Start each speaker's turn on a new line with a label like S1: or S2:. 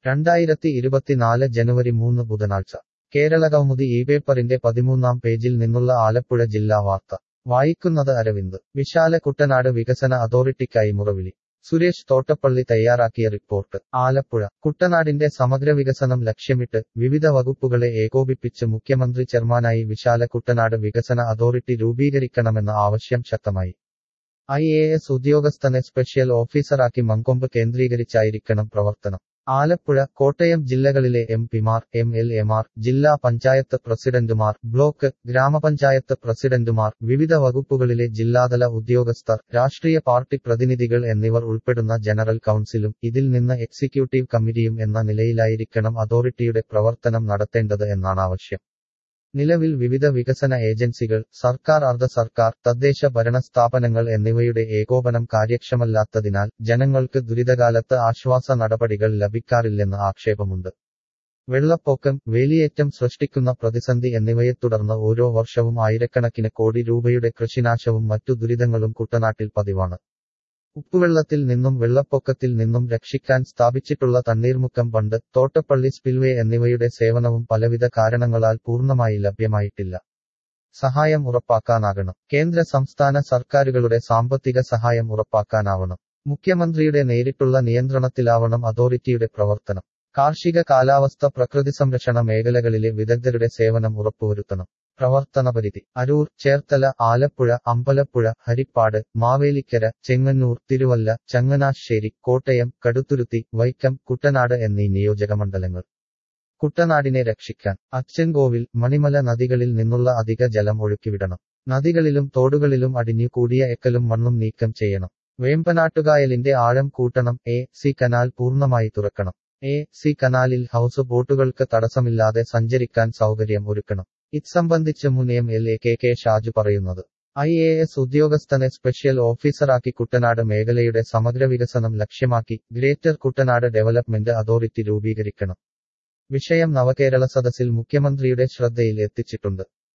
S1: രണ്ടായിരത്തി ഇരുപത്തിനാല് ജനുവരി മൂന്ന് ബുധനാഴ്ച കേരളകൗമുദി ഈ പേപ്പറിന്റെ പതിമൂന്നാം പേജിൽ നിന്നുള്ള ആലപ്പുഴ ജില്ലാ വാർത്ത വായിക്കുന്നത് അരവിന്ദ് വിശാല കുട്ടനാട് വികസന അതോറിറ്റിക്കായി മുറവിളി സുരേഷ് തോട്ടപ്പള്ളി തയ്യാറാക്കിയ റിപ്പോർട്ട് ആലപ്പുഴ കുട്ടനാടിന്റെ സമഗ്ര വികസനം ലക്ഷ്യമിട്ട് വിവിധ വകുപ്പുകളെ ഏകോപിപ്പിച്ച് മുഖ്യമന്ത്രി ചെയർമാനായി വിശാല കുട്ടനാട് വികസന അതോറിറ്റി രൂപീകരിക്കണമെന്ന ആവശ്യം ശക്തമായി ഐ എ എസ് ഉദ്യോഗസ്ഥനെ സ്പെഷ്യൽ ഓഫീസറാക്കി മങ്കൊമ്പ് കേന്ദ്രീകരിച്ചായിരിക്കണം പ്രവർത്തനം ആലപ്പുഴ കോട്ടയം ജില്ലകളിലെ എം പിമാർ എം എൽ എമാർ ജില്ലാ പഞ്ചായത്ത് പ്രസിഡന്റുമാർ ബ്ലോക്ക് ഗ്രാമപഞ്ചായത്ത് പ്രസിഡന്റുമാർ വിവിധ വകുപ്പുകളിലെ ജില്ലാതല ഉദ്യോഗസ്ഥർ രാഷ്ട്രീയ പാർട്ടി പ്രതിനിധികൾ എന്നിവർ ഉൾപ്പെടുന്ന ജനറൽ കൗൺസിലും ഇതിൽ നിന്ന് എക്സിക്യൂട്ടീവ് കമ്മിറ്റിയും എന്ന നിലയിലായിരിക്കണം അതോറിറ്റിയുടെ പ്രവർത്തനം നടത്തേണ്ടത് എന്നാണ് ആവശ്യം നിലവിൽ വിവിധ വികസന ഏജൻസികൾ സർക്കാർ അർദ്ധ സർക്കാർ തദ്ദേശ ഭരണ സ്ഥാപനങ്ങൾ എന്നിവയുടെ ഏകോപനം കാര്യക്ഷമല്ലാത്തതിനാൽ ജനങ്ങൾക്ക് ദുരിതകാലത്ത് ആശ്വാസ നടപടികൾ ലഭിക്കാറില്ലെന്ന് ആക്ഷേപമുണ്ട് വെള്ളപ്പൊക്കം വേലിയേറ്റം സൃഷ്ടിക്കുന്ന പ്രതിസന്ധി എന്നിവയെ തുടർന്ന് ഓരോ വർഷവും ആയിരക്കണക്കിന് കോടി രൂപയുടെ കൃഷിനാശവും മറ്റു ദുരിതങ്ങളും കുട്ടനാട്ടിൽ പതിവാണ് ഉപ്പുവെള്ളത്തിൽ നിന്നും വെള്ളപ്പൊക്കത്തിൽ നിന്നും രക്ഷിക്കാൻ സ്ഥാപിച്ചിട്ടുള്ള തണ്ണീർമുക്കം ബണ്ട് തോട്ടപ്പള്ളി സ്പിൽവേ എന്നിവയുടെ സേവനവും പലവിധ കാരണങ്ങളാൽ പൂർണ്ണമായി ലഭ്യമായിട്ടില്ല സഹായം ഉറപ്പാക്കാനാകണം കേന്ദ്ര സംസ്ഥാന സർക്കാരുകളുടെ സാമ്പത്തിക സഹായം ഉറപ്പാക്കാനാവണം മുഖ്യമന്ത്രിയുടെ നേരിട്ടുള്ള നിയന്ത്രണത്തിലാവണം അതോറിറ്റിയുടെ പ്രവർത്തനം കാർഷിക കാലാവസ്ഥ പ്രകൃതി സംരക്ഷണ മേഖലകളിലെ വിദഗ്ധരുടെ സേവനം ഉറപ്പുവരുത്തണം പ്രവർത്തനപരിധി അരൂർ ചേർത്തല ആലപ്പുഴ അമ്പലപ്പുഴ ഹരിപ്പാട് മാവേലിക്കര ചെങ്ങന്നൂർ തിരുവല്ല ചങ്ങനാശ്ശേരി കോട്ടയം കടുത്തുരുത്തി വൈക്കം കുട്ടനാട് എന്നീ നിയോജകമണ്ഡലങ്ങൾ കുട്ടനാടിനെ രക്ഷിക്കാൻ അച്ചൻകോവിൽ മണിമല നദികളിൽ നിന്നുള്ള അധിക ജലം ഒഴുക്കിവിടണം നദികളിലും തോടുകളിലും അടിഞ്ഞു കൂടിയ എക്കലും മണ്ണും നീക്കം ചെയ്യണം വേമ്പനാട്ടുകായലിന്റെ ആഴം കൂട്ടണം എ സി കനാൽ പൂർണ്ണമായി തുറക്കണം എ സി കനാലിൽ ഹൗസ് ബോട്ടുകൾക്ക് തടസ്സമില്ലാതെ സഞ്ചരിക്കാൻ സൗകര്യം ഒരുക്കണം ഇത്സംബന്ധിച്ച് മുൻ M L A K K Shaju പറയുന്നത് ഐ എ എസ് ഉദ്യോഗസ്ഥനെ സ്പെഷ്യൽ ഓഫീസറാക്കി കുട്ടനാട് മേഖലയുടെ സമഗ്ര വികസനം ലക്ഷ്യമാക്കി ഗ്രേറ്റർ കുട്ടനാട് ഡെവലപ്മെന്റ് അതോറിറ്റി രൂപീകരിക്കണം വിഷയം നവകേരള സദസ്സിൽ മുഖ്യമന്ത്രിയുടെ ശ്രദ്ധയിൽ എത്തിച്ചിട്ടുണ്ട്